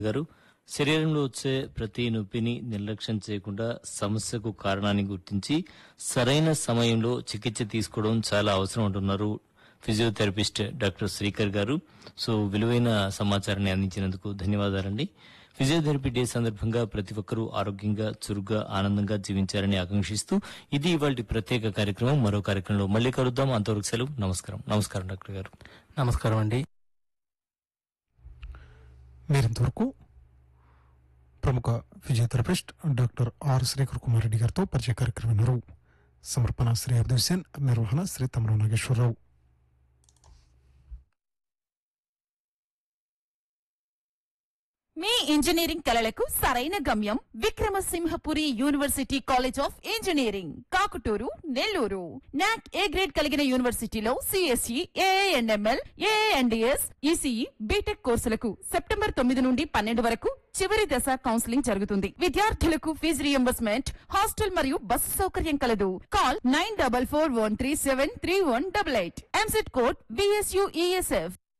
గారు శరీరంలో వచ్చే ప్రతి నొప్పిని నిర్లక్ష్యం చేయకుండా సమస్యకు కారణాన్ని గుర్తించి సరైన సమయంలో చికిత్స తీసుకోవడం చాలా అవసరం అంటున్నారు ఫిజియోథెరపిస్ట్ డాక్టర్ శ్రీకర్ గారు సో విలువైన సమాచారాన్ని అందించినందుకు ధన్యవాదాలండి ఫిజియోథెరపీ డే సందర్భంగా ప్రతి ఒక్కరూ ఆరోగ్యంగా చురుగ్గా ఆనందంగా జీవించాలని ఆకాంక్షిస్తూ ఇది ఇవాళ ప్రత్యేక కార్యక్రమం మరో కార్యక్రమంలో మళ్ళీ కలుద్దాం అంతవరకు సెలవు నమస్కారం నమస్కారం డాక్టర్ గారు నమస్కారం అండి మీరింతవరకు ప్రముఖ physiotherapist doctor R Srikar Kumar Reddy గారితో పరిచయ కార్యక్రమం విన్నారు సమర్పణ శ్రీ అబ్దుల్ హుసేన్ నిర్వహణ శ్రీ తమర నాగేశ్వరరావు మీ ఇంజనీరింగ్ కలలకు సరైన గమ్యం Vikramasimhapuri university college of engineering Kakuturu Nellore NAAC A grade కలిగిన యూనివర్సిటీలో CSE AI and ML AI and DS ECE BTech కోర్సులకు సెప్టెంబర్ తొమ్మిది నుండి పన్నెండు వరకు చివరి దశ కౌన్సిలింగ్ జరుగుతుంది విద్యార్థులకు ఫీజు రియంబర్స్మెంట్ హాస్టల్ మరియు బస్సు సౌకర్యం కలదు call nine double four one three seven three one double eight EAMCET code VSUESF